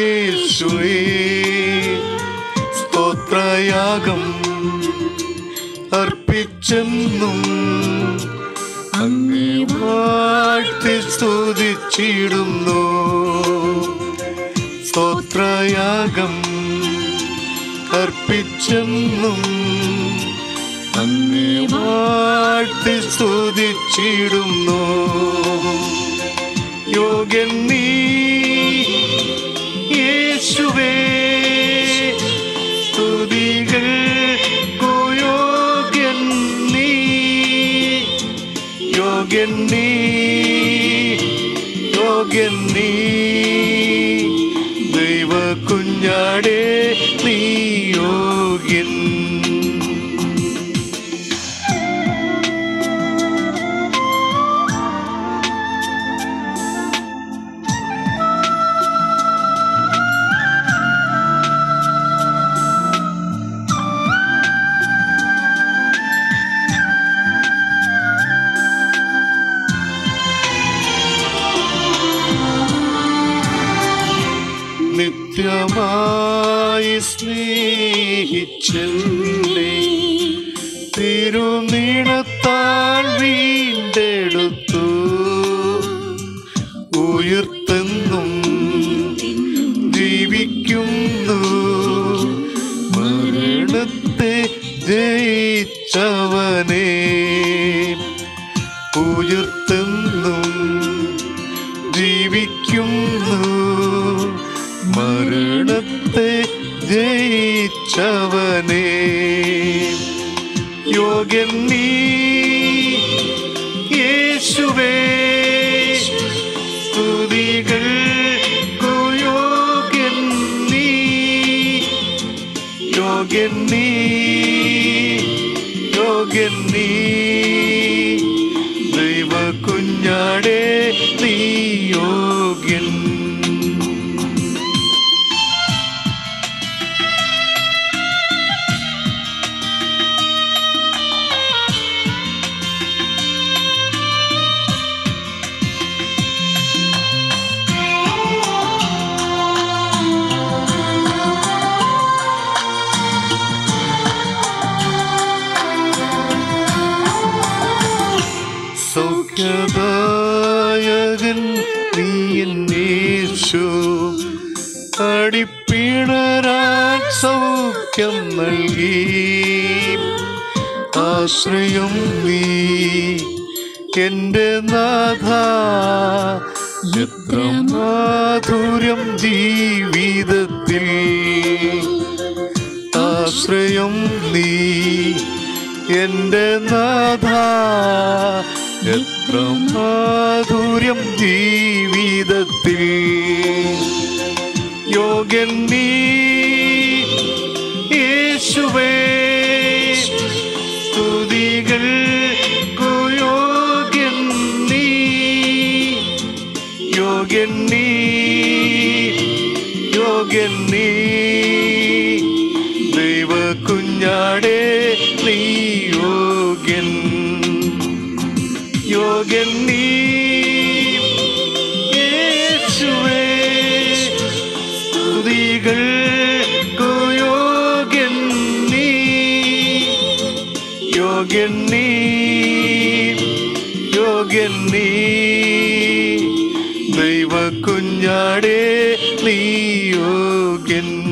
യേശുവേ സ്തോത്രയാഗം അർപ്പിച്ചെന്നും അങ്ങേ വാഴ്ത്തി സ്തുതിച്ചിടുന്നു സ്തോത്രയാഗം അർപ്പിച്ചെന്നും അങ്ങേ വാഴ്ത്തി സ്തുതിച്ചിടുന്നു യോഗ്യൻ നീ യേശുവേ സ്തുതികൾ യോഗ്യൻ നീ യോഗ്യൻ നീ യോഗ്യൻ നീ ദൈവ കുഞ്ഞാടേ നീ യോഗ്യൻ നിത്യമായി സ്നേഹിച്ചെന്നെ തിരുനീണത്താൽ വീണ്ടെടുത്തു ഉയർത്തെന്നും ജീവിക്കുന്നു മരണത്തെ ജയിച്ചവനെ ഉയർത്തെന്നും ജീവിക്കുന്നു മരണത്തെ ജയിച്ചവനെ യോഗ്യൻ നീ യേശുവേ സ്തുതികൾ യോഗ്യൻ നീ യോഗ്യൻ നീ യോഗ്യൻ നീ ദൈവ കുഞ്ഞാടേ നീ യോഗ്യൻ സൗഖ്യദായകൻ നീ എന്നേശു അടിപ്പിണരാൻ സൗഖ്യം നൽകി ആശ്രയം നീ എന്റെ നാഥ എത്ര മാധുര്യം ജീവിതത്തിൽ ആശ്രയം നീ എന്റെ നാഥ എത്ര മാധുര്യം ജീവിതത്തിൽ യോഗ്യൻ നീ യേശുവേ സ്തുതികൾ യോഗ്യൻ നീ യോഗ്യൻ നീ യോഗ്യൻ നീ ദൈവ കുഞ്ഞാടേ നീ യോഗ്യൻ യോഗ്യൻ നീ യേശുവേ സ്തുതികൾ യോഗ്യൻ നീ യോഗ്യൻ നീ യോഗ്യൻ നീ ദൈവ കുഞ്ഞാടേ നീ യോഗ്യൻ